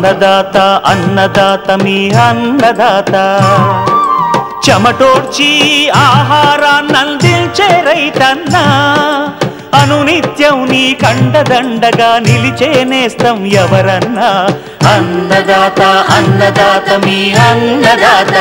అన్నదాత అన్నదాత మీ అన్నదాత చెమటోడ్చి ఆహారాన్నందించే రైతన్నా అనునిత్యం నీ కండదండగా నిలిచే నేస్తం ఎవరన్నా అన్నదాత అన్నదాత మీ అన్నదాత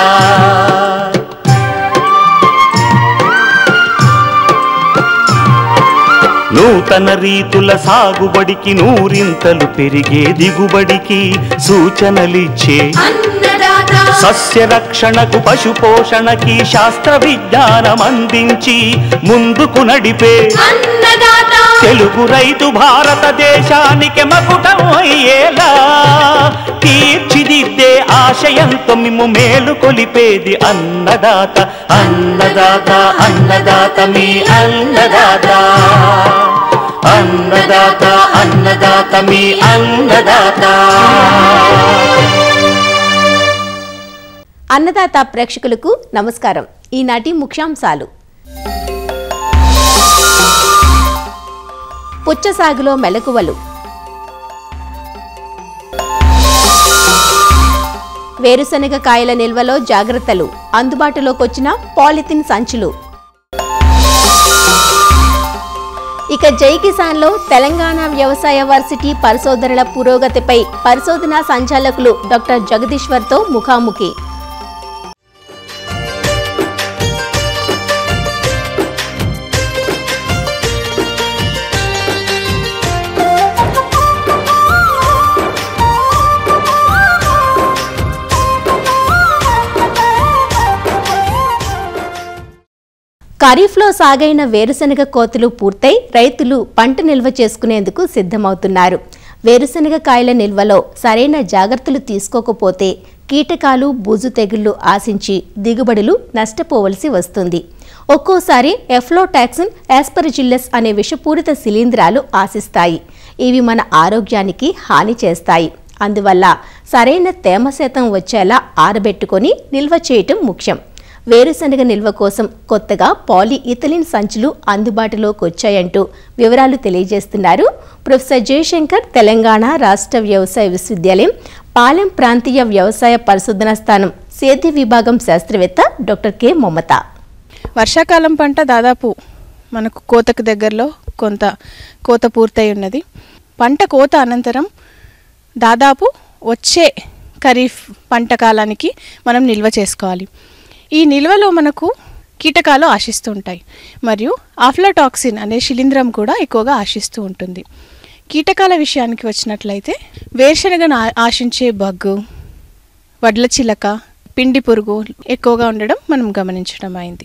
నూతన రీతుల సాగుబడికి నూరింతలు పెరిగే దిగుబడికి సూచనలిచ్చే అన్నదాత సస్య రక్షణకు పశు పోషణకి శాస్త్ర విజ్ఞానం అందించి ముందుకు నడిపే అన్నదాత తెలుగు రైతు భారతదేశానికి మకుటం అయ్యేలా తీర్చిదిద్దే ఆశయంతో మిమ్ము మేలు కొలిపేది అన్నదాత అన్నదాత అన్నదాత మీ అన్నదాత అన్నదాత అన్నదాత మీ అన్నదాత అన్నదాత ప్రేక్షకులకు నమస్కారం ఈనాటి ముఖ్యాంశాలు పుచ్చ సాగులో మెలకువలు వేరుశనగ కాయల నిల్వలో జాగ్రత్తలు అందుబాటులోకొచ్చిన పాలిథిన్ సంచులు ఇక జై కిసాన్లో తెలంగాణ వ్యవసాయ వర్సిటీ పరిశోధనల పురోగతిపై పరిశోధనా సంచాలకులు డాక్టర్ జగదీశ్వర్తో ముఖాముఖి ఖరీఫ్లో సాగైన వేరుశనగ కోతలు పూర్తయి రైతులు పంట నిల్వ చేసుకునేందుకు సిద్ధమవుతున్నారు వేరుశనగ కాయల నిల్వలో సరైన జాగ్రత్తలు తీసుకోకపోతే కీటకాలు బూజు తెగుళ్లు ఆశించి దిగుబడులు నష్టపోవలసి వస్తుంది ఒక్కోసారి ఎఫ్లోటాక్సిన్ యాస్పరిజిల్లస్ అనే విషపూరిత శిలీంధ్రాలు ఆశిస్తాయి ఇవి మన ఆరోగ్యానికి హాని చేస్తాయి అందువల్ల సరైన తేమ శాతం వచ్చేలా ఆరబెట్టుకొని నిల్వ చేయటం ముఖ్యం వేరుశనగ నిల్వ కోసం కొత్తగా పాలీ ఇథలిన్ సంచులు అందుబాటులోకి వచ్చాయంటూ వివరాలు తెలియజేస్తున్నారు ప్రొఫెసర్ జయశంకర్ తెలంగాణ రాష్ట్ర వ్యవసాయ విశ్వవిద్యాలయం పాలెం ప్రాంతీయ వ్యవసాయ పరిశోధనా స్థానం సేద్య విభాగం శాస్త్రవేత్త డాక్టర్ కె మమత వర్షాకాలం పంట దాదాపు మనకు కోతకు దగ్గరలో కొంత కోత పూర్తయి ఉన్నది పంట కోత అనంతరం దాదాపు వచ్చే ఖరీఫ్ పంట కాలానికి మనం నిల్వ చేసుకోవాలి ఈ నిల్వలో మనకు కీటకాలు ఆశిస్తూ ఉంటాయి మరియు ఆఫ్లాటాక్సిన్ అనే శిలీంధ్రం కూడా ఎక్కువగా ఆశిస్తూ ఉంటుంది కీటకాల విషయానికి వచ్చినట్లయితే వేరుశనగను ఆ- ఆశించే బగ్గు వడ్ల చిలక పిండి పురుగు ఎక్కువగా ఉండడం మనం గమనించడం అయింది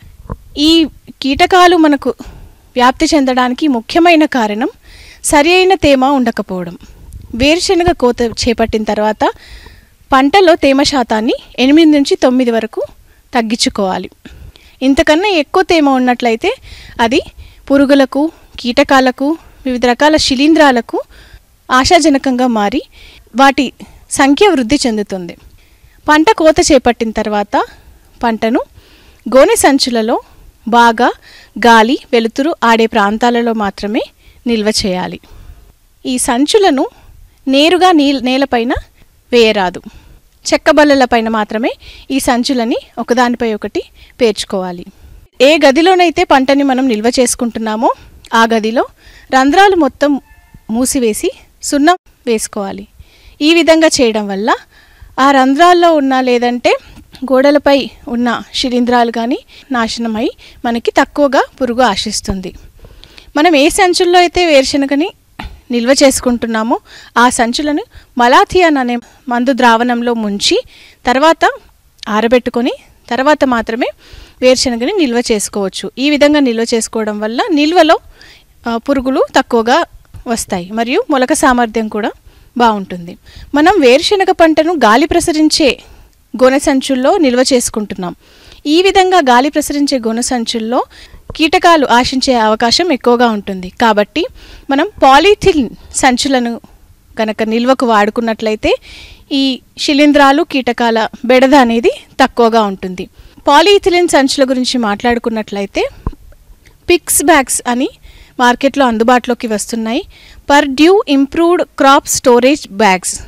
ఈ కీటకాలు మనకు వ్యాప్తి చెందడానికి ముఖ్యమైన కారణం సరి అయిన తేమ ఉండకపోవడం వేరుశనగ కోత చేపట్టిన తర్వాత పంటలో తేమ శాతాన్ని ఎనిమిది నుంచి తొమ్మిది వరకు తగ్గించుకోవాలి ఇంతకన్నా ఎక్కువ తేమ ఉన్నట్లయితే అది పురుగులకు కీటకాలకు వివిధ రకాల శిలీంధ్రాలకు ఆశాజనకంగా మారి వాటి సంఖ్య వృద్ధి చెందుతుంది పంట కోత చేపట్టిన తర్వాత పంటను గోనె సంచులలో బాగా గాలి వెలుతురు ఆడే ప్రాంతాలలో మాత్రమే నిల్వ చేయాలి ఈ సంచులను నేరుగా నీ నేలపైన వేయరాదు చెక్క బల్లలపైన మాత్రమే ఈ సంచులని ఒకదానిపై ఒకటి పేర్చుకోవాలి ఏ గదిలోనైతే పంటని మనం నిల్వ చేసుకుంటున్నామో ఆ గదిలో రంధ్రాలు మొత్తం మూసివేసి సున్నం వేసుకోవాలి ఈ విధంగా చేయడం వల్ల ఆ రంధ్రాల్లో ఉన్న లేదంటే గోడలపై ఉన్న శిలీంధ్రాలు కానీ నాశనమై మనకి తక్కువగా పురుగు ఆశిస్తుంది మనం ఏ సంచుల్లో అయితే వేరుశనగని నిల్వ చేసుకుంటున్నామో ఆ సంచులను మలాథియాన్ అనే మందు ద్రావణంలో ముంచి తర్వాత ఆరబెట్టుకొని తర్వాత మాత్రమే వేరుశనగని నిల్వ చేసుకోవచ్చు ఈ విధంగా నిల్వ చేసుకోవడం వల్ల నిల్వలో ఆ, పురుగులు తక్కువగా వస్తాయి మరియు మొలక సామర్థ్యం కూడా బాగుంటుంది మనం వేరుశనగ పంటను గాలి ప్రసరించే గోనె సంచుల్లో నిల్వ చేసుకుంటున్నాం ఈ విధంగా గాలి ప్రసరించే గోనె సంచుల్లో కీటకాలు ఆశించే అవకాశం ఎక్కువగా ఉంటుంది కాబట్టి మనం పాలిథిన్ సంచులను కనుక నిల్వకు వాడుకున్నట్లయితే ఈ శిలీంధ్రాలు కీటకాల బెడద అనేది తక్కువగా ఉంటుంది పాలిఇథిలిన్ సంచుల గురించి మాట్లాడుకున్నట్లయితే పిక్స్ బ్యాగ్స్ అని మార్కెట్లో అందుబాటులోకి వస్తున్నాయి Purdue improved crop storage bags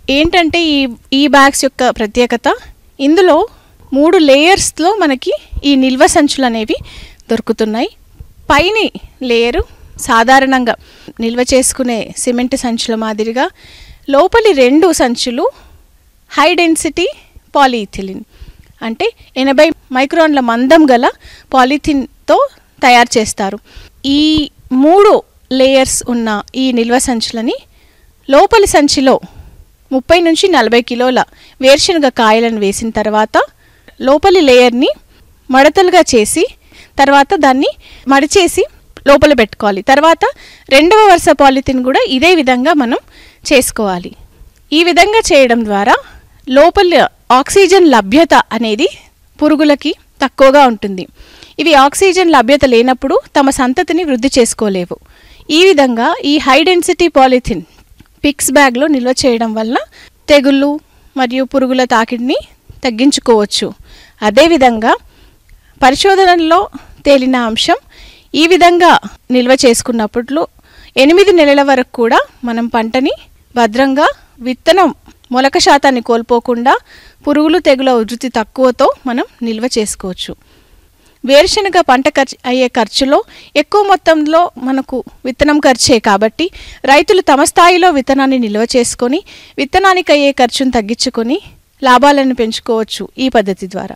ఏంటంటే ఈ ఈ బ్యాగ్స్ యొక్క ప్రత్యేకత ఇందులో మూడు లేయర్స్లో మనకి ఈ నిల్వ సంచులు అనేవి దొరుకుతున్నాయి పైని లేయరు సాధారణంగా నిల్వ చేసుకునే సిమెంట్ సంచుల మాదిరిగా లోపలి రెండు సంచులు హై డెన్సిటీ పాలీథిలిన్ అంటే ఎనభై మైక్రాన్ల మందం గల పాలిథిన్తో తయారు చేస్తారు ఈ మూడు లేయర్స్ ఉన్న ఈ నిల్వ సంచులని లోపలి సంచిలో ముప్పై నుంచి నలభై కిలోల వేరుశనగ కాయలను వేసిన తర్వాత లోపలి లేయర్ని మడతలుగా చేసి తర్వాత దాన్ని మడిచేసి లోపల పెట్టుకోవాలి తర్వాత రెండవ వరుస పాలిథిన్ కూడా ఇదే విధంగా మనం చేసుకోవాలి ఈ విధంగా చేయడం ద్వారా లోపల ఆక్సిజన్ లభ్యత అనేది పురుగులకి తక్కువగా ఉంటుంది ఇవి ఆక్సిజన్ లభ్యత లేనప్పుడు తమ సంతతిని వృద్ధి చేసుకోలేవు ఈ విధంగా ఈ హై డెన్సిటీ పాలిథిన్ పిక్స్ బ్యాగ్లో నిల్వ చేయడం వల్ల తెగుళ్ళు మరియు పురుగుల తాకిడిని తగ్గించుకోవచ్చు అదేవిధంగా పరిశోధనల్లో తేలిన అంశం ఈ విధంగా నిల్వ చేసుకున్నప్పుడు ఎనిమిది నెలల వరకు కూడా మనం పంటని భద్రంగా విత్తనం మొలక శాతాన్ని కోల్పోకుండా పురుగులు తెగుల ఉధృతి తక్కువతో మనం నిల్వ చేసుకోవచ్చు వేరుశనగ పంట ఖర్చు అయ్యే ఖర్చులో ఎక్కువ మొత్తంలో మనకు విత్తనం ఖర్చే కాబట్టి రైతులు తమ స్థాయిలో విత్తనాన్ని నిల్వ చేసుకొని విత్తనానికి అయ్యే ఖర్చును తగ్గించుకొని లాభాలను పెంచుకోవచ్చు ఈ పద్ధతి ద్వారా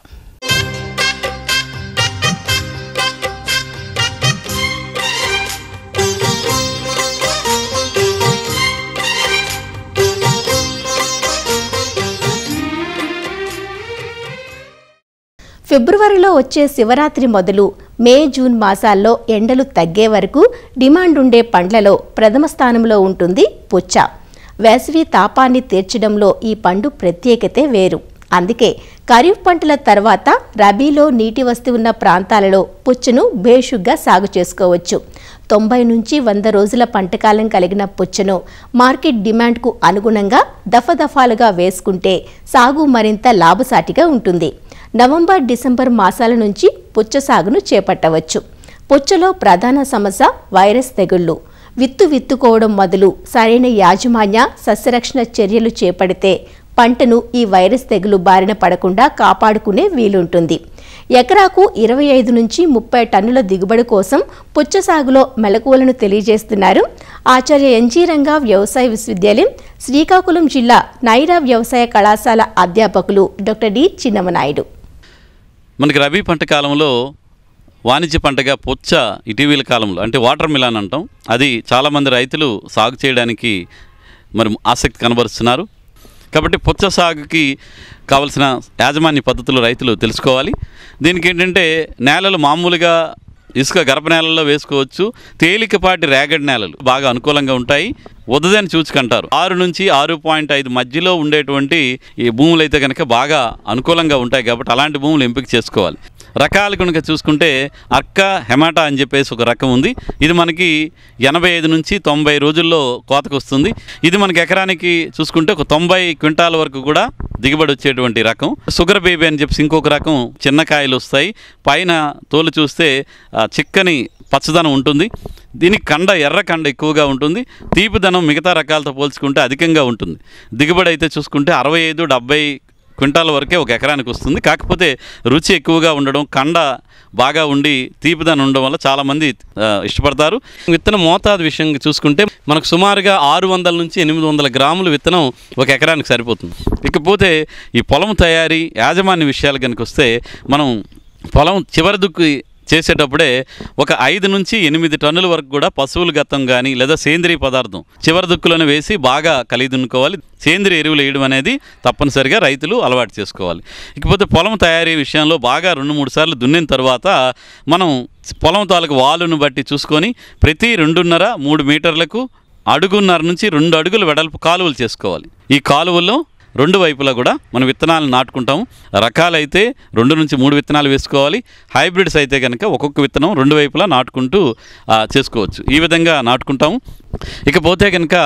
ఫిబ్రవరిలో వచ్చే శివరాత్రి మొదలు మే జూన్ మాసాల్లో ఎండలు తగ్గే వరకు డిమాండ్ ఉండే పండ్లలో ప్రథమ స్థానంలో ఉంటుంది పుచ్చ వేసవి తాపాన్ని తీర్చడంలో ఈ పండు ప్రత్యేకతే వేరు అందుకే ఖరీఫ్ పంటల తర్వాత రబీలో నీటి వస్తు ఉన్న ప్రాంతాలలో పుచ్చను బేషుగ్గా సాగు చేసుకోవచ్చు తొంభై నుంచి వంద రోజుల పంటకాలం కలిగిన పుచ్చను మార్కెట్ డిమాండ్కు అనుగుణంగా దఫదఫాలుగా వేసుకుంటే సాగు మరింత లాభసాటిగా ఉంటుంది నవంబర్ డిసెంబర్ మాసాల నుంచి పుచ్చ సాగును చేపట్టవచ్చు పుచ్చలో ప్రధాన సమస్య వైరస్ తెగుళ్ళు విత్తు విత్తుకోవడం మొదలు సరైన యాజమాన్య సస్యరక్షణ చర్యలు చేపడితే పంటను ఈ వైరస్ తెగులు బారిన పడకుండా కాపాడుకునే వీలుంటుంది ఎకరాకు ఇరవై ఐదు నుంచి ముప్పై టన్నుల దిగుబడి కోసం పుచ్చ సాగులో మెలకువలను తెలియజేస్తున్నారు ఆచార్య ఎన్జీ రంగా వ్యవసాయ విశ్వవిద్యాలయం శ్రీకాకుళం జిల్లా నైరా వ్యవసాయ కళాశాల అధ్యాపకులు డాక్టర్ డి చిన్నమనాయుడు మనకి రబీ పంట కాలంలో వాణిజ్య పంటగా పుచ్చ ఇటీవల కాలంలో అంటే వాటర్ మిలాన్ అంటాం అది చాలామంది రైతులు సాగు చేయడానికి మరి ఆసక్తి కనబరుస్తున్నారు కాబట్టి పుచ్చ సాగుకి కావలసిన యాజమాన్య పద్ధతులు రైతులు తెలుసుకోవాలి దీనికి ఏంటంటే నేలలు మామూలుగా ఇసుక గరప నేలల్లో వేసుకోవచ్చు తేలికపాటి రేగడి నేలలు బాగా అనుకూలంగా ఉంటాయి ఉదదని చూచుకంటారు ఆరు నుంచి ఆరు పాయింట్ ఐదు మధ్యలో ఉండేటువంటి ఈ భూములు అయితే కనుక బాగా అనుకూలంగా ఉంటాయి కాబట్టి అలాంటి భూములు ఎంపిక చేసుకోవాలి రకాలు కనుక చూసుకుంటే అక్క హెమాటా అని చెప్పేసి ఒక రకం ఉంది ఇది మనకి ఎనభై ఐదు నుంచి తొంభై రోజుల్లో కోతకు వస్తుంది ఇది మనకి ఎకరానికి చూసుకుంటే ఒక తొంభై క్వింటాల వరకు కూడా దిగుబడి వచ్చేటువంటి రకం షుగర్ బేబీ అని చెప్పేసి ఇంకొక రకం చిన్న కాయలు వస్తాయి పైన తోలు చూస్తే ఆ, చిక్కని పచ్చదనం ఉంటుంది దీనికి కండ ఎర్ర కండ ఎక్కువగా ఉంటుంది తీపిదనం మిగతా రకాలతో పోల్చుకుంటే అధికంగా ఉంటుంది దిగుబడి అయితే చూసుకుంటే అరవై ఐదు డెబ్బై క్వింటాల వరకే ఒక ఎకరానికి వస్తుంది కాకపోతే రుచి ఎక్కువగా ఉండడం కండ బాగా ఉండి తీపిదనం ఉండడం వల్ల చాలామంది ఆ, ఇష్టపడతారు విత్తనం మోతాదు విషయం చూసుకుంటే మనకు సుమారుగా ఆరు వందల నుంచి ఎనిమిది వందల గ్రాముల విత్తనం ఒక ఎకరానికి సరిపోతుంది ఇకపోతే ఈ పొలం తయారీ యాజమాన్య విషయాలు కనుక వస్తే మనం పొలం చివరి దుక్కు చేసేటప్పుడే ఒక ఐదు నుంచి ఎనిమిది టన్నుల వరకు కూడా పశువుల గతం కానీ లేదా సేంద్రియ పదార్థం చివరి దుక్కులను వేసి బాగా కలిగి దున్నుకోవాలి సేంద్రియ ఎరువులు వేయడం అనేది తప్పనిసరిగా రైతులు అలవాటు చేసుకోవాలి ఇకపోతే పొలం తయారీ విషయంలో బాగా రెండు మూడు సార్లు దున్నిన తర్వాత మనం పొలం తాలూకు వాలును బట్టి చూసుకొని ప్రతి రెండున్నర మూడు మీటర్లకు అడుగున్నర నుంచి రెండు అడుగుల వెడల్పు కాలువలు చేసుకోవాలి ఈ కాలువల్లో రెండు వైపులా కూడా మనం విత్తనాలు నాటుకుంటాము రకాలైతే రెండు నుంచి మూడు విత్తనాలు వేసుకోవాలి హైబ్రిడ్స్ అయితే కనుక ఒక్కొక్క విత్తనం రెండు వైపులా నాటుకుంటూ ఆ, చేసుకోవచ్చు ఈ విధంగా నాటుకుంటాము ఇకపోతే కనుక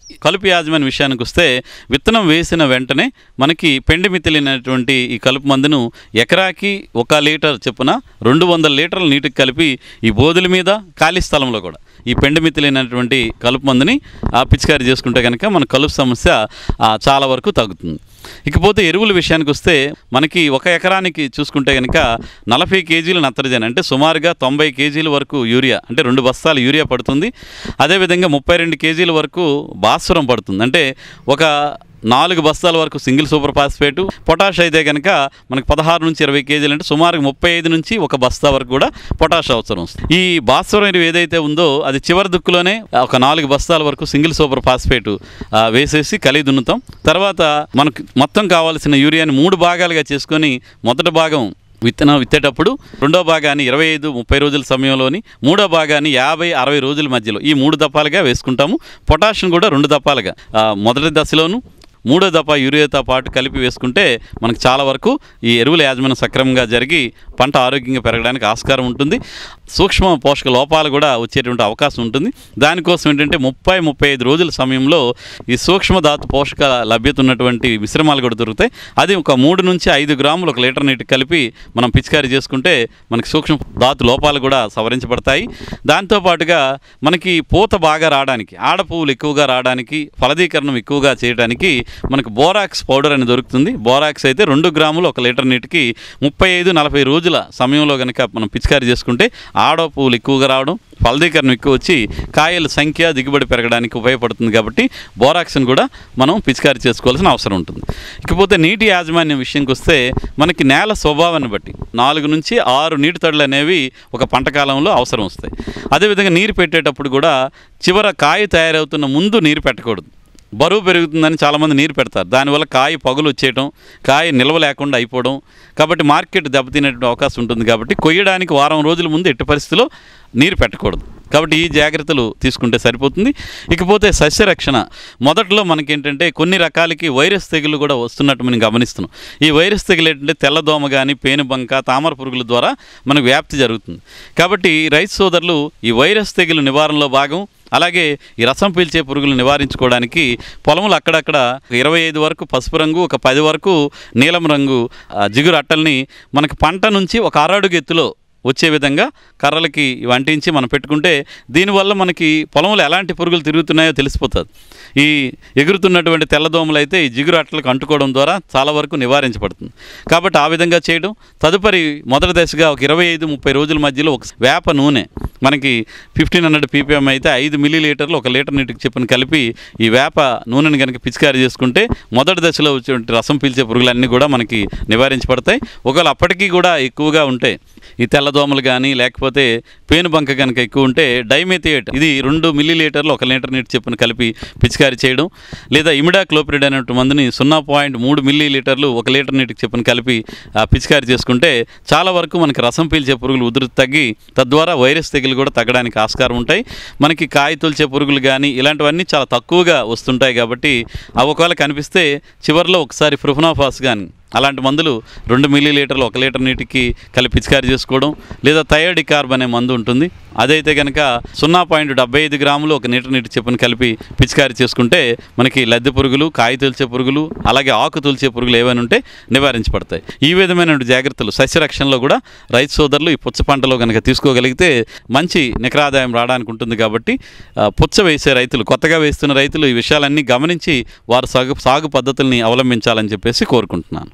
కలుపు యాజమాన్య విషయానికి వస్తే విత్తనం వేసిన వెంటనే మనకి పెండి మితిలినటువంటి ఈ కలుపు మందును ఎకరాకి ఒక లీటర్ చొప్పున రెండు వందల లీటర్ల నీటికి కలిపి ఈ బోధుల మీద ఖాళీ స్థలంలో కూడా ఈ పెండి మితిలినటువంటి కలుపు మందుని ఆ పిచికారీ చేసుకుంటే కనుక మన కలుపు సమస్య ఆ, చాలా వరకు తగ్గుతుంది ఇకపోతే ఎరువుల విషయానికి వస్తే మనకి ఒక ఎకరానికి చూసుకుంటే కనుక నలభై కేజీలు నత్రజని అంటే సుమారుగా తొంభై కేజీల వరకు యూరియా అంటే రెండు బస్తాలు యూరియా పడుతుంది అదేవిధంగా ముప్పై రెండు కేజీల వరకు భాస్వరం పడుతుంది అంటే ఒక నాలుగు బస్తాల వరకు సింగిల్ సూపర్ ఫాస్ఫేటు పొటాష్ అయితే కనుక మనకి పదహారు నుంచి ఇరవై కేజీలు అంటే సుమారు ముప్పై ఐదు నుంచి ఒక బస్తా వరకు కూడా పొటాష్ అవసరం వస్తుంది ఈ భాస్వరం ఎరువు ఏదైతే ఉందో అది చివరి దుక్కులోనే ఒక నాలుగు బస్తాల వరకు సింగిల్ సూపర్ ఫాస్ఫేట్ ఆ, వేసేసి కలిగి దున్నుతాం తర్వాత మనకు మొత్తం కావాల్సిన యూరియాని మూడు భాగాలుగా చేసుకొని మొదటి భాగం విత్తనం విత్తేటప్పుడు రెండో భాగాన్ని ఇరవై ఐదు ముప్పై రోజుల సమయంలోని మూడో భాగాన్ని యాభై అరవై రోజుల మధ్యలో ఈ మూడు దప్పాలుగా వేసుకుంటాము పొటాషియం కూడా రెండు దప్పాలుగా ఆ, మొదటి దశలోను మూడో దఫా యూరియాతో పాటు కలిపి వేసుకుంటే మనకు చాలా వరకు ఈ ఎరువుల యాజమాన్యం సక్రమంగా జరిగి పంట ఆరోగ్యంగా పెరగడానికి ఆస్కారం ఉంటుంది సూక్ష్మ పోషక లోపాలు కూడా వచ్చేటువంటి అవకాశం ఉంటుంది దానికోసం ఏంటంటే ముప్పై ముప్పై ఐదు రోజుల సమయంలో ఈ సూక్ష్మ ధాతు పోషక లభ్యత ఉన్నటువంటి మిశ్రమాలు కూడా దొరుకుతాయి అది ఒక మూడు నుంచి ఐదు గ్రాములు ఒక లీటర్ నీటికి కలిపి మనం పిచికారీ చేసుకుంటే మనకి సూక్ష్మ ధాతు లోపాలు కూడా సవరించబడతాయి దాంతోపాటుగా మనకి పూత బాగా రావడానికి ఆడ పువ్వులు ఎక్కువగా రావడానికి ఫలదీకరణం ఎక్కువగా చేయడానికి మనకు బోరాక్స్ పౌడర్ అని దొరుకుతుంది బోరాక్స్ అయితే రెండు గ్రాములు ఒక లీటర్ నీటికి ముప్పై ఐదు నలభై రోజుల సమయంలో కనుక మనం పిచికారీ చేసుకుంటే ఆడ పువ్వులు ఎక్కువగా రావడం ఫలదీకరణం ఎక్కువ వచ్చి కాయల సంఖ్య దిగుబడి పెరగడానికి ఉపయోగపడుతుంది కాబట్టి బోరాక్స్ని కూడా మనం పిచికారీ చేసుకోవాల్సిన అవసరం ఉంటుంది ఇకపోతే నీటి యాజమాన్యం విషయంకి వస్తే మనకి నేల స్వభావాన్ని బట్టి నాలుగు నుంచి ఆరు నీటి తడులు అనేవి ఒక పంట కాలంలో అవసరం వస్తాయి అదేవిధంగా నీరు పెట్టేటప్పుడు కూడా చివర కాయ తయారవుతున్న ముందు నీరు పెట్టకూడదు బరువు పెరుగుతుందని చాలామంది నీరు పెడతారు దానివల్ల కాయ పగులు వచ్చేయటం కాయ నిల్వ లేకుండా అయిపోవడం కాబట్టి మార్కెట్ దెబ్బతినేటువంటి అవకాశం ఉంటుంది కాబట్టి కొయ్యడానికి వారం రోజుల ముందు ఎట్టి పరిస్థితిలో నీరు పెట్టకూడదు కాబట్టి ఈ జాగ్రత్తలు తీసుకుంటే సరిపోతుంది ఇకపోతే సస్యరక్షణ మొదట్లో మనకేంటంటే కొన్ని రకాలకి వైరస్ తెగులు కూడా వస్తున్నట్టు మనం గమనిస్తున్నాం ఈ వైరస్ తెగులు ఏంటంటే తెల్లదోమ కానీ పేనుబంక తామర పురుగుల ద్వారా మనకు వ్యాప్తి జరుగుతుంది కాబట్టి రైతు సోదరులు ఈ వైరస్ తెగులు నివారణలో భాగం అలాగే ఈ రసం పీల్చే పురుగులు నివారించుకోవడానికి పొలంలో అక్కడక్కడ ఇరవై ఐదు వరకు పసుపు రంగు ఒక పది వరకు నీలం రంగు ఆ, జిగురు అట్టల్ని మనకి పంట నుంచి ఒక అరడుగు ఎత్తులో వచ్చే విధంగా కర్రలకి ఇవి అంటించి మనం పెట్టుకుంటే దీనివల్ల మనకి పొలంలో ఎలాంటి పురుగులు తిరుగుతున్నాయో తెలిసిపోతుంది ఈ ఎగురుతున్నటువంటి తెల్లదోమలు అయితే ఈ జిగురు అట్టలకు అంటుకోవడం ద్వారా చాలా వరకు నివారించబడుతుంది కాబట్టి ఆ విధంగా చేయడం తదుపరి మొదటి దశగా ఒక ఇరవై ఐదు ముప్పై రోజుల మధ్యలో ఒక వేప నూనె మనకి ఫిఫ్టీన్ హండ్రెడ్ పీపీఎం అయితే ఐదు మిల్లీ లీటర్లు ఒక లీటర్ నీటికి చెప్పిన కలిపి ఈ వేప నూనెని కనుక పిచికారీ చేసుకుంటే మొదటి దశలో వచ్చేటువంటి రసం పీల్చే పురుగులన్నీ కూడా మనకి నివారించబడతాయి ఒకవేళ అప్పటికీ కూడా ఎక్కువగా ఉంటే ఈ తెల్లదోమలు కానీ లేకపోతే పేనుబంక కనుక ఎక్కువ ఉంటే డైమెథియేట్ ఇది రెండు మిల్లీ లీటర్లు ఒక లీటర్ నీటి చెప్పున కలిపి పిచికారీ చేయడం లేదా ఇమిడా క్లోప్రిడ్ అనేటువంటి మందుని సున్నా పాయింట్ మూడు మిల్లీ లీటర్లు ఒక లీటర్ నీటికి చెప్పున కలిపి ఆ, పిచికారీ చేసుకుంటే చాలా వరకు మనకి రసం పీల్చే పురుగులు ఉధృతి తగ్గి తద్వారా వైరస్ తెగులు కూడా తగ్గడానికి ఆస్కారం ఉంటాయి మనకి కాయ తొలిచే పురుగులు కానీ ఇలాంటివన్నీ చాలా తక్కువగా వస్తుంటాయి కాబట్టి అవి ఒకవేళ కనిపిస్తే చివరిలో ఒకసారి ఫ్రుఫనాఫాస్ కానీ అలాంటి మందులు రెండు మిల్లీ లీటర్లు ఒక లీటర్ నీటికి కలిపి పిచికారీ చేసుకోవడం లేదా థయోడికార్బ్ అనే మందు ఉంటుంది అదైతే కనుక సున్నా పాయింట్ డెబ్బై ఐదు గ్రాములు ఒక లీటర్ నీటి చెప్పుని కలిపి పిచికారీ చేసుకుంటే మనకి లద్దె పురుగులు కాయ తొలిచే పురుగులు అలాగే ఆకు తొలిచే పురుగులు ఏవైనా ఉంటే నివారించబడతాయి ఈ విధమైన జాగ్రత్తలు సస్యరక్షణలో కూడా రైతు సోదరులు ఈ పుచ్చ పంటలో కనుక తీసుకోగలిగితే మంచి నికరాదాయం రావడానికి ఉంటుంది కాబట్టి ఆ, పుచ్చ వేసే రైతులు కొత్తగా వేస్తున్న రైతులు ఈ విషయాలన్నీ గమనించి వారు సాగు సాగు పద్ధతుల్ని అవలంబించాలని చెప్పేసి కోరుకుంటున్నాను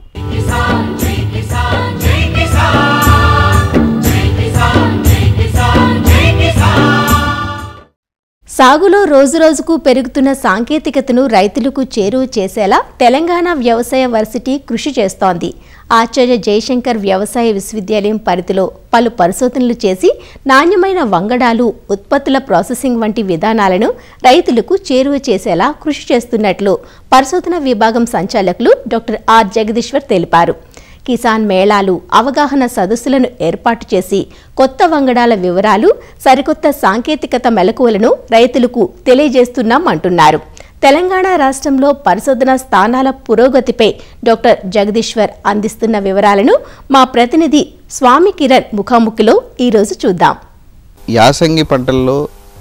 సాగులో రోజురోజుకు పెరుగుతున్న సాంకేతికతను రైతులకు చేరువ చేసేలా తెలంగాణ వ్యవసాయ వర్సిటీ కృషి చేస్తోంది ఆచార్య జయశంకర్ వ్యవసాయ విశ్వవిద్యాలయం పరిధిలో పలు పరిశోధనలు చేసి నాణ్యమైన వంగడాలు ఉత్పత్తుల ప్రాసెసింగ్ వంటి విధానాలను రైతులకు చేరువ చేసేలా కృషి చేస్తున్నట్లు పరిశోధన విభాగం సంచాలకులు డాక్టర్ ఆర్ జగదీశ్వర్ తెలిపారు కిసాన్ మేళాలు అవగాహన సదస్సులను ఏర్పాటు చేసి కొత్త వంగడాల వివరాలు సరికొత్త సాంకేతికత మెలకువలను రైతులకు తెలియజేస్తున్నాం అంటున్నారు తెలంగాణ రాష్ట్రంలో పరిశోధన స్థానాల పురోగతిపై డాక్టర్ జగదీశ్వర్ అందిస్తున్న వివరాలను మా ప్రతినిధి స్వామి కిరణ్ ముఖాముఖిలో ఈరోజు చూద్దాం యాసంగి పంటల్లో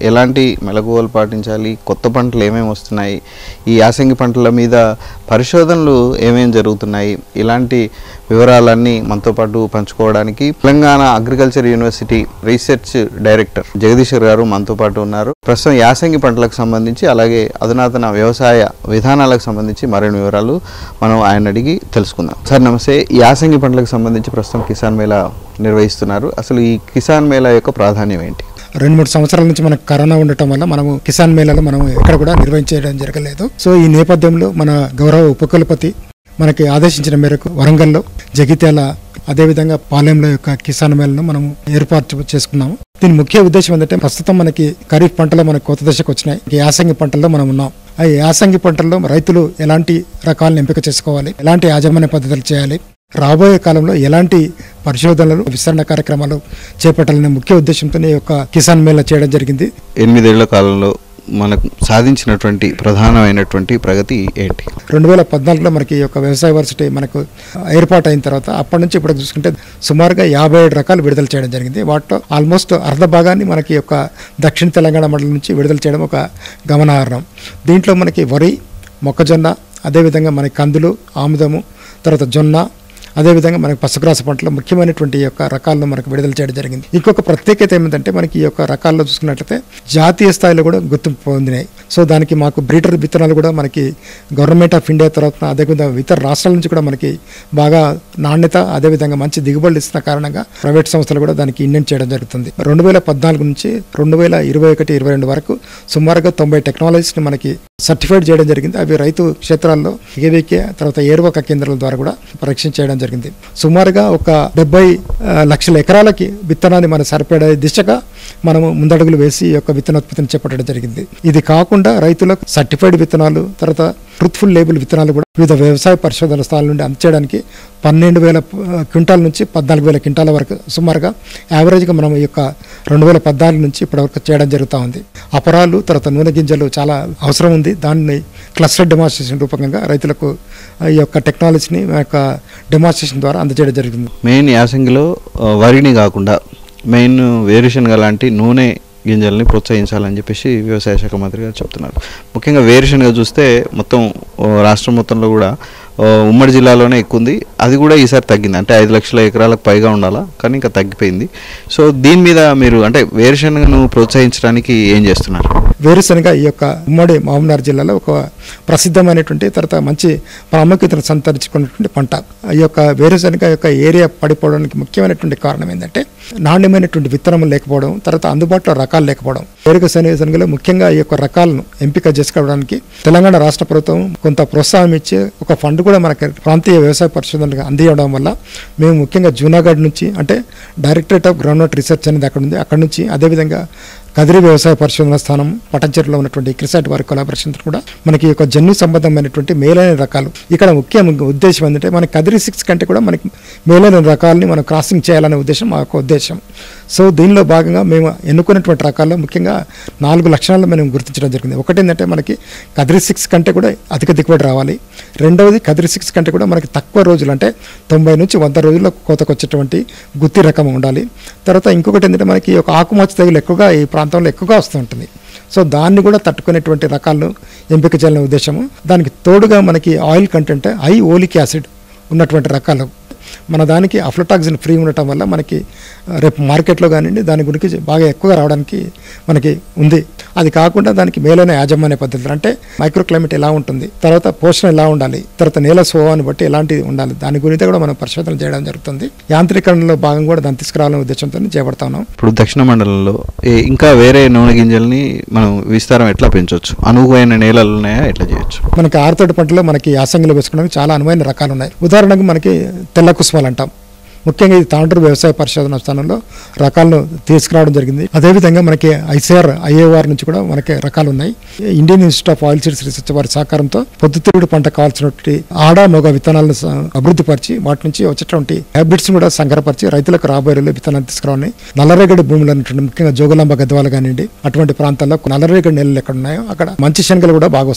ఎలాంటి మెలకువలు పాటించాలి కొత్త పంటలు ఏమేమి వస్తున్నాయి ఈ యాసంగి పంటల మీద పరిశోధనలు ఏమేమి జరుగుతున్నాయి ఇలాంటి వివరాలన్నీ మనతో పాటు పంచుకోవడానికి Telangana agriculture university research director Jagadishwar garu మనతో పాటు ఉన్నారు ప్రస్తుతం యాసంగి పంటలకు సంబంధించి అలాగే అధునాతన వ్యవసాయ విధానాలకు సంబంధించి మరిన్ని వివరాలు మనం ఆయన అడిగి తెలుసుకుందాం సార్ నమస్తే ఈ యాసంగి పంటలకు సంబంధించి ప్రస్తుతం కిసాన్ మేళా నిర్వహిస్తున్నారు అసలు ఈ కిసాన్ మేళా యొక్క ప్రాధాన్యం ఏంటి రెండు మూడు సంవత్సరాల నుంచి మనకు కరోనా ఉండటం వల్ల మనము కిసాన్ మేళాలో మనం ఎక్కడ కూడా నిర్వహించడం జరగలేదు సో ఈ నేపథ్యంలో మన గౌరవ ఉపకులపతి మనకి ఆదేశించిన మేరకు వరంగల్లో జగిత్యాల అదేవిధంగా పాలెంలో యొక్క కిసాన్ మేళను మనం ఏర్పాటు చేసుకున్నాము దీని ముఖ్య ఉద్దేశం ఏంటంటే ప్రస్తుతం మనకి ఖరీఫ్ పంటలు మనకు కొత్త దశకు వచ్చినాయి ఈ యాసంగి పంటల్లో మనం ఉన్నాం ఆ యాసంగి పంటల్లో రైతులు ఎలాంటి రకాలను ఎంపిక చేసుకోవాలి ఎలాంటి యాజమాన్య పద్ధతులు చేయాలి రాబోయే కాలంలో ఎలాంటి పరిశోధనలు విస్తరణ కార్యక్రమాలు చేపట్టాలనే ముఖ్య ఉద్దేశంతో ఈ యొక్క కిసాన్ మేళా చేయడం జరిగింది ఎనిమిదేళ్ల కాలంలో మనకు సాధించినటువంటి ప్రధానమైనటువంటి ప్రగతి ఏంటి రెండు వేల పద్నాలుగులో మనకి ఈ యొక్క వ్యవసాయ వర్సిటీ మనకు ఏర్పాటు అయిన తర్వాత అప్పటి నుంచి ఇప్పుడు చూసుకుంటే సుమారుగా యాభై ఏడు రకాలు విడుదల చేయడం జరిగింది వాటిలో ఆల్మోస్ట్ అర్ధ భాగాన్ని మనకి యొక్క దక్షిణ తెలంగాణ మండలం నుంచి విడుదల చేయడం ఒక గమనార్హం దీంట్లో మనకి వరి మొక్కజొన్న అదేవిధంగా మనకి కందులు ఆముదము తర్వాత జొన్న అదేవిధంగా మనకి పసుగ్రాస పంటలో ముఖ్యమైనటువంటి ఈ యొక్క రకాలను మనకు విడుదల చేయడం జరిగింది ఇంకొక ప్రత్యేకత ఏమిటంటే మనకి ఈ యొక్క రకాల్లో చూసుకున్నట్లయితే జాతీయ స్థాయిలో కూడా గుర్తింపు పొందినాయి సో దానికి మాకు బ్రీడర్ విత్తనాలు కూడా మనకి గవర్నమెంట్ ఆఫ్ ఇండియా తరఫున అదేవిధంగా ఇతర రాష్ట్రాల నుంచి కూడా మనకి బాగా నాణ్యత అదేవిధంగా మంచి దిగుబడులు ఇస్తున్న కారణంగా ప్రైవేట్ సంస్థలు కూడా దానికి ఇండెంట్ చేయడం జరుగుతుంది రెండు వేల పద్నాలుగు నుంచి రెండు వేల ఇరవై ఒకటి ఇరవై రెండు వరకు సుమారుగా తొంభై టెక్నాలజీస్ని మనకి సర్టిఫైడ్ చేయడం జరిగింది అవి రైతు క్షేత్రాల్లో ఏవికే తర్వాత ఏరువక కేంద్రాల ద్వారా కూడా పరీక్ష చేయడం జరిగింది సుమారుగా ఒక డెబ్బై ఆ, లక్షల ఎకరాలకి విత్తనాన్ని మనం సరిపడే దిశగా మనము ముందడుగులు వేసి ఈ యొక్క విత్తనోత్పత్తిని చేపట్టడం జరిగింది ఇది కాకుండా రైతులకు సర్టిఫైడ్ విత్తనాలు తర్వాత ట్రూత్ఫుల్ లేబుల్ విత్తనాలు కూడా వివిధ వ్యవసాయ పరిశోధన స్థానాల నుండి అందచేయడానికి పన్నెండు వేల ఆ, క్వింటాల నుంచి పద్నాలుగు వేల క్వింటాల వరకు సుమారుగా యావరేజ్గా మనం ఈ యొక్క రెండు వేల పద్నాలుగు నుంచి ఇప్పటివరకు చేయడం జరుగుతూ ఉంది అపరాలు తర్వాత నూనె గింజలు చాలా అవసరం ఉంది దాన్ని క్లస్టర్ డెమాన్స్ట్రేషన్ రూపకంగా రైతులకు ఆ, ఈ యొక్క టెక్నాలజీని ఆ యొక్క డెమాన్స్ట్రేషన్ ద్వారా అందజేయడం జరిగింది మెయిన్ యాసంగిలో ఆ, వరిని కాకుండా మెయిన్ వేరుశనగ లాంటి నూనె గింజల్ని ప్రోత్సహించాలని చెప్పేసి వ్యవసాయ శాఖ మంత్రి గారు చెప్తున్నారు ముఖ్యంగా వేరుశనగ చూస్తే మొత్తం ఆ, రాష్ట్రం మొత్తంలో కూడా ఆ, ఉమ్మడి జిల్లాలోనే ఎక్కువ ఉంది అది కూడా ఈసారి తగ్గింది అంటే ఐదు లక్షల ఎకరాలకు పైగా ఉండాలా కానీ ఇంకా తగ్గిపోయింది సో దీని మీద మీరు అంటే వేరుశనగను ప్రోత్సహించడానికి ఏం చేస్తున్నారు వేరుశనగ ఈ యొక్క ఉమ్మడి మహబూబ్నగర్ జిల్లాలో ఒక ప్రసిద్ధమైనటువంటి తర్వాత మంచి ప్రాముఖ్యతను సంతరించుకున్నటువంటి పంట ఈ యొక్క వేరుశనగ యొక్క ఏరియా పడిపోవడానికి ముఖ్యమైనటువంటి కారణం ఏంటంటే నాణ్యమైనటువంటి విత్తనం లేకపోవడం తర్వాత అందుబాటులో రకాలు లేకపోవడం వేరుశనగ శనగలో ముఖ్యంగా ఈ యొక్క రకాలను ఎంపిక చేసుకోవడానికి తెలంగాణ రాష్ట్ర ప్రభుత్వం కొంత ప్రోత్సాహం ఇచ్చి ఒక ఫండ్ కూడా మనకి ప్రాంతీయ వ్యవసాయ పరిశోధనలకు అందించడం వల్ల మేము ముఖ్యంగా జూనాగఢ్ నుంచి అంటే డైరెక్టరేట్ ఆఫ్ గ్రౌండ్ రీసెర్చ్ అనేది అక్కడ ఉంది అక్కడ నుంచి అదేవిధంగా కదిరి వ్యవసాయ పరిశోధన స్థానం పటంచెరులో ఉన్నటువంటి క్రిసాట్ వారి కొలాబరేషన్ కూడా మనకి ఈ యొక్క జన్యు సంబంధమైనటువంటి మేలైన రకాలు ఇక్కడ ముఖ్య ఉద్దేశం ఏంటంటే మన కదిరి సిక్స్ కంటే కూడా మనకి మేలైన రకాలని మనం క్రాసింగ్ చేయాలనే ఉద్దేశం మా యొక్క ఉద్దేశం సో దీనిలో భాగంగా మేము ఎన్నుకున్నటువంటి రకాల్లో ముఖ్యంగా నాలుగు లక్షణాలు మనం గుర్తించడం జరిగింది ఒకటి ఏంటంటే మనకి కదిరి సిక్స్ కంటే కూడా అధిక దిగుబడి రావాలి రెండవది కదిరి సిక్స్ కంటే కూడా మనకి తక్కువ రోజులు అంటే తొంభై నుంచి వంద రోజుల్లో కోతకు వచ్చేటువంటి గుత్తి రకం ఉండాలి తర్వాత ఇంకొకటి ఏంటంటే మనకి ఒక ఆకుమచ్చ తెగులు ఎక్కువగా ఈ ప్రాంతంలో ఎక్కువగా వస్తూ ఉంటుంది సో దాన్ని కూడా తట్టుకునేటువంటి రకాలను ఎంపిక చేయాలనే ఉద్దేశము దానికి తోడుగా మనకి oil content high oleic acid ఉన్నటువంటి రకాలు మన దానికి అఫ్లోటాక్సిన్ ఫ్రీ ఉండటం వల్ల మనకి ఆ, రేపు మార్కెట్లో కానివ్వండి దాని గురించి బాగా ఎక్కువగా రావడానికి మనకి ఉంది అది కాకుండా దానికి మేలైన యాజమాన్య పద్ధతులు అంటే మైక్రో క్లైమేట్ ఎలా ఉంటుంది తర్వాత పోషణ ఎలా ఉండాలి తర్వాత నేల స్వభావాన్ని బట్టి ఎలాంటిది ఉండాలి దాని గురించి కూడా మనం పరిశోధన చేయడం జరుగుతుంది యాంత్రీకరణలో భాగం కూడా దాన్ని తీసుకురావాలనే ఉద్దేశంతో చేపడతా ఉన్నాం ఇప్పుడు దక్షిణ మండలంలో ఏ- ఇంకా వేరే నూనె గింజల్ని మనం విస్తారం ఎట్లా పెంచవచ్చు అనువైన నేలలు ఉన్నాయా ఎట్లా చేయొచ్చు మనకి ఆరుతోటి పంటలో మనకి యాసంగిలో వేసుకోవడానికి చాలా అనువైన రకాలు ఉన్నాయి ఉదాహరణకు మనకి తెల్ల కుసుమాలు అంటాం ముఖ్యంగా ఇది తాండూరు వ్యవసాయ పరిశోధన స్థానంలో రకాలను తీసుకురావడం జరిగింది అదేవిధంగా మనకి ఐసీఆర్ ఐఏఆర్ నుంచి కూడా మనకి రకాలు ఉన్నాయి Indian institute of oil seeds research వారి సహకారంతో పొద్దుతిరుగుడు పంట కావాల్సినటువంటి ఆడ మొగ విత్తనాలను స- అభివృద్ధి పరిచి వాటి నుంచి వచ్చేటువంటి హైబ్రిడ్స్ కూడా సంకరపరిచి రైతులకు రాబోయే రోజుల్లో విత్తనాలు తీసుకురావాలని నల్లరేగడి భూములు అన్నటువంటి ముఖ్యంగా జోగులాంబ గద్వాలు కానివ్వండి అటువంటి ప్రాంతాల్లో నల్లరేగడి నేలలు ఎక్కడ ఉన్నాయో అక్కడ మంచి శనగలు కూడా బాగా వస్తుంది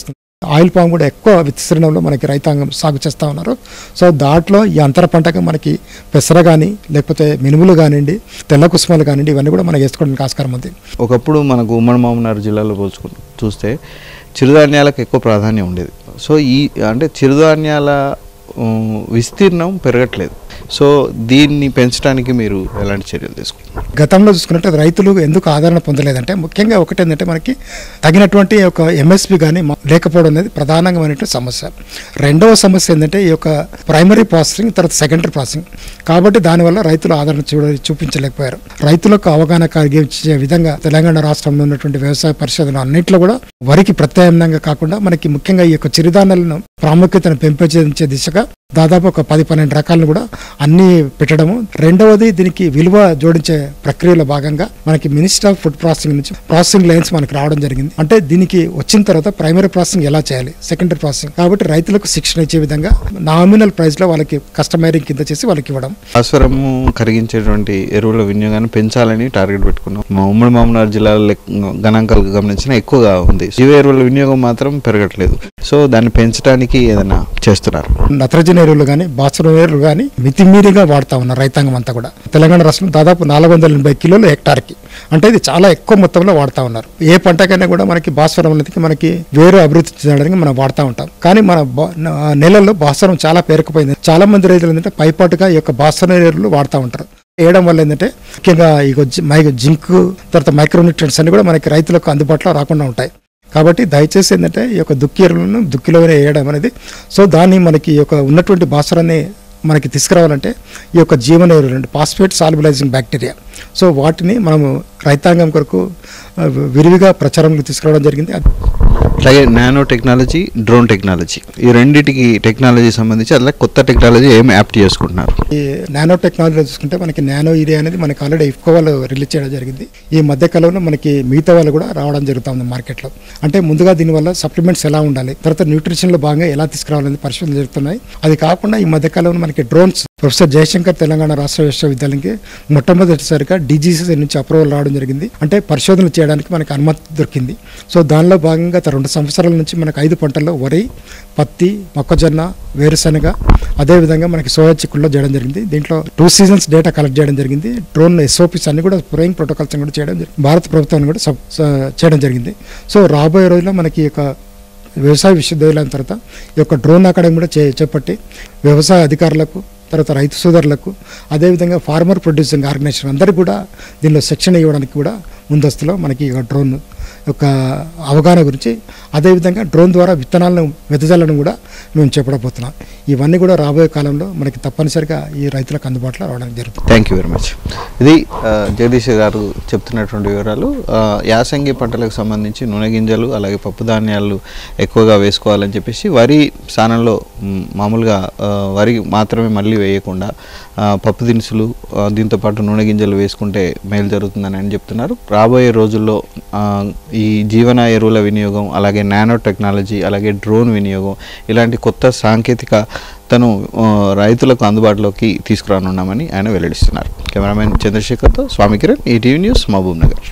ఆయిల్ పామ్ కూడా ఎక్కువ విస్తీర్ణంలో మనకి రైతాంగం సాగు చేస్తూ ఉన్నారు సో దాంట్లో ఈ అంతర పంటగా మనకి పెసర కానీ లేకపోతే మినుములు కానివ్వండి తెల్ల కుసుమాలు కానివ్వండి ఇవన్నీ కూడా మనకి వేసుకోవడానికి ఆస్కారం ఉంది ఒకప్పుడు మనకు ఉమ్మడి మామూనార్ జిల్లాలో పోల్చుకు చూస్తే చిరుధాన్యాలకు ఎక్కువ ప్రాధాన్యం ఉండేది సో ఈ అంటే చిరుధాన్యాల ఉమ్, విస్తీర్ణం పెరగట్లేదు సో దీన్ని పెంచడానికి మీరు ఎలాంటి చర్యలు తీసుకుంటారు గతంలో చూసుకున్నట్టు రైతులు ఎందుకు ఆదరణ పొందలేదంటే ముఖ్యంగా ఒకటి ఏంటంటే మనకి తగినటువంటి ఒక ఎంఎస్పి కానీ లేకపోవడం అనేది ప్రధానమైనటువంటి సమస్య రెండవ సమస్య ఏంటంటే ఈ యొక్క ప్రైమరీ ప్రాసెసింగ్ తర్వాత సెకండరీ ప్రాసెసింగ్ కాబట్టి దానివల్ల రైతులు ఆదరణ చూడ చూపించలేకపోయారు రైతులకు అవగాహన కలిగించే విధంగా తెలంగాణ రాష్ట్రంలో ఉన్నటువంటి వ్యవసాయ పరిశోధన అన్నింటిలో కూడా వరికి ప్రత్యామ్నాయంగా కాకుండా మనకి ముఖ్యంగా ఈ యొక్క చిరుధాన్యాలను ప్రాముఖ్యతను పెంపొందించే దిశగా దాదాపు ఒక పది పన్నెండు రకాలను కూడా అన్ని పెట్టడము రెండవది దీనికి విలువ జోడించే ప్రక్రియలో భాగంగా మనకి మినిస్టర్ ఆఫ్ ఫుడ్ ప్రాసెసింగ్ నుంచి ప్రాసెసింగ్ లైన్స్ మనకి రావడం జరిగింది అంటే దీనికి వచ్చిన తర్వాత ప్రైమరీ ప్రాసెసింగ్ ఎలా చేయాలి సెకండరీ ప్రాసెసింగ్ కాబట్టి రైతులకు శిక్షణ ఇచ్చే విధంగా నామినల్ ప్రైస్ లో వాళ్ళకి కస్టమైరింగ్ కింద చేసి వాళ్ళకి ఇవ్వడం భాస్వరము కరిగించేటువంటి ఎరువుల వినియోగాన్ని పెంచాలని టార్గెట్ పెట్టుకున్నాం మా ఉమ్మడి మామూనార్ జిల్లాలో లెక్- గణాంకాలు గమనించిన ఎక్కువగా ఉంది జీవ ఎరువుల వినియోగం మాత్రం పెరగట్లేదు సో దాన్ని పెంచడానికి ఏదైనా చేస్తున్నారు నత్రజని ఎరువులు కానీ భాస్వరం ఎరువులు కానీ మితిమీరిగా వాడుతా ఉన్నారు రైతాంగం అంతా కూడా తెలంగాణ రాష్ట్రం దాదాపు నాలుగు వందల ఎనభై కిలోలు హెక్టార్కి అంటే ఇది చాలా ఎక్కువ మొత్తంలో వాడుతా ఉన్నారు ఏ పంటకైనా కూడా మనకి భాస్వరం అనేది మనకి వేరు అభివృద్ధి చేయడానికి మనం వాడుతూ ఉంటాం కానీ మన బా- న- నెలల్లో భాస్వరం చాలా పేరుకుపోయింది చాలా మంది రైతులు ఏంటంటే పైపాటుగా ఈ యొక్క భాస్వరం ఎరువులు వాడుతూ ఉంటారు వేయడం వల్ల ఏంటంటే ముఖ్యంగా ఈ మై జింక్ తర్వాత మైక్రోన్యూట్రియన్స్ అన్ని కూడా మనకి రైతులకు అందుబాటులో రాకుండా ఉంటాయి కాబట్టి దయచేసి ఏంటంటే ఈ యొక్క దుక్కి ఎరువులను దుక్కిలోనే వేయడం అనేది సో దాన్ని మనకి ఈ యొక్క ఉన్నటువంటి భాస్వరాన్ని మనకి తీసుకురావాలంటే ఈ యొక్క జీవన ఎరువులు పాస్పేట్ సాల్బులైజింగ్ బ్యాక్టీరియా సో వాటిని మనము రైతాంగం కొరకు ఆ, విరివిగా ప్రచారంలో తీసుకురావడం జరిగింది అలాగే నానో టెక్నాలజీ డ్రోన్ టెక్నాలజీ ఈ రెండింటికి టెక్నాలజీ సంబంధించి అలాగే కొత్త టెక్నాలజీ ఏం యాప్ట్ చేసుకుంటున్నారు ఈ నానో టెక్నాలజీ చూసుకుంటే మనకి నానో ఏరియా అనేది మనకి ఆల్రెడీ ఇఫ్కో వాళ్ళు రిలీజ్ చేయడం జరిగింది ఈ మధ్య కాలంలో మనకి మిగతా వాళ్ళు కూడా రావడం జరుగుతుంది మార్కెట్లో అంటే ముందుగా దీనివల్ల సప్లిమెంట్స్ ఎలా ఉండాలి తర్వాత న్యూట్రిషన్లో భాగంగా ఎలా తీసుకురావాలని పరిశోధనలు జరుగుతున్నాయి అది కాకుండా ఈ మధ్య కాలంలో మనకి డ్రోన్స్ ప్రొఫెసర్ జయశంకర్ తెలంగాణ రాష్ట్ర విశ్వవిద్యాలయంకి మొట్టమొదటిసారిగా డీజీసీ నుంచి అప్రూవల్ రావడం జరిగింది అంటే పరిశోధనలు చేయడానికి మనకి అనుమతి దొరికింది సో దానిలో భాగంగా గత రెండు సంవత్సరాల నుంచి మనకు ఐదు పంటల్లో వరి పత్తి మొక్కజొన్న వేరుశనగ అదేవిధంగా మనకి సోయా చిక్కుల్లో చేయడం జరిగింది దీంట్లో టూ సీజన్స్ డేటా కలెక్ట్ చేయడం జరిగింది డ్రోన్ ఎస్ఓపిస్ అన్ని కూడా స్ప్రేయింగ్ ప్రోటోకాల్స్ కూడా చేయడం జరిగింది భారత ప్రభుత్వాన్ని కూడా సబ్- స- చేయడం జరిగింది సో రాబోయే రోజుల్లో మనకి ఈ యొక్క వ్యవసాయ విశ్వవిద్యాలయం తర్వాత ఈ యొక్క డ్రోన్ అకాడమీ కూడా చే చేపట్టి వ్యవసాయ అధికారులకు తర్వాత రైతు సోదరులకు అదేవిధంగా ఫార్మర్ ప్రొడ్యూసింగ్ ఆర్గనైజేషన్ అందరికీ కూడా దీనిలో శిక్షణ ఇవ్వడానికి కూడా ముందస్తులో మనకి ఈ యొక్క డ్రోన్ యొక్క అవగాహన గురించి అదేవిధంగా డ్రోన్ ద్వారా విత్తనాలను వెదజల్లడం కూడా మేము చేపడబోతున్నాం ఇవన్నీ కూడా రాబోయే కాలంలో మనకి తప్పనిసరిగా ఈ రైతులకు అందుబాటులో రావడానికి జరుగుతుంది థ్యాంక్ యూ వెరీ మచ్ ఇది ఆ, జగదీష్ గారు చెప్తున్నటువంటి వివరాలు ఆ, యాసంగి పంటలకు సంబంధించి నూనె గింజలు అలాగే పప్పు ధాన్యాలు ఎక్కువగా వేసుకోవాలని చెప్పేసి వరి స్థానంలో మ్, మామూలుగా ఆ, వరి మాత్రమే మళ్ళీ వేయకుండా ఆ, పప్పు దినుసులు ఆ, దీంతో పాటు నూనె గింజలు వేసుకుంటే మేలు జరుగుతుందని అని చెప్తున్నారు రాబోయే రోజుల్లో ఆ, ఈ జీవన ఎరువుల వినియోగం అలాగే నానో టెక్నాలజీ అలాగే డ్రోన్ వినియోగం ఇలాంటి కొత్త సాంకేతికతను ఆ, రైతులకు అందుబాటులోకి తీసుకురానున్నామని ఆయన వెల్లడిస్తున్నారు కెమెరామెన్ చంద్రశేఖర్తో స్వామి కిరణ్ ఈ టీవీ న్యూస్ మహబూబ్ నగర్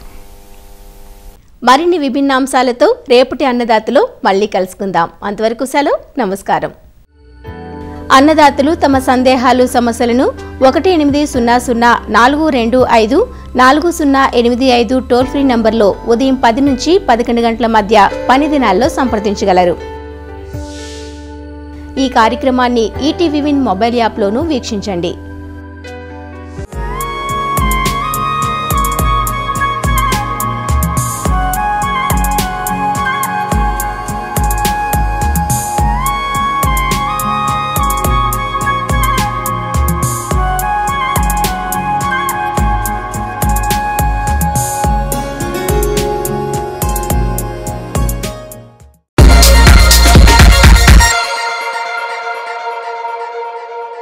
మరిన్ని విభిన్న అంశాలతో రేపటి అన్నదాతలో మళ్ళీ కలుసుకుందాం అంతవరకు సెలవు నమస్కారం అన్నదాతలు తమ సందేహాలు సమస్యలను ఒకటి ఎనిమిది సున్నా సున్నా నాలుగు రెండు ఐదు నాలుగు సున్నా ఎనిమిది ఐదు టోల్ ఫ్రీ నంబర్లో ఉదయం పది నుంచి పదకొండు గంటల మధ్య పని దినాల్లో సంప్రదించగలరు ఈ కార్యక్రమాన్ని ఈటీవీ విన్ మొబైల్ యాప్లోనూ వీక్షించండి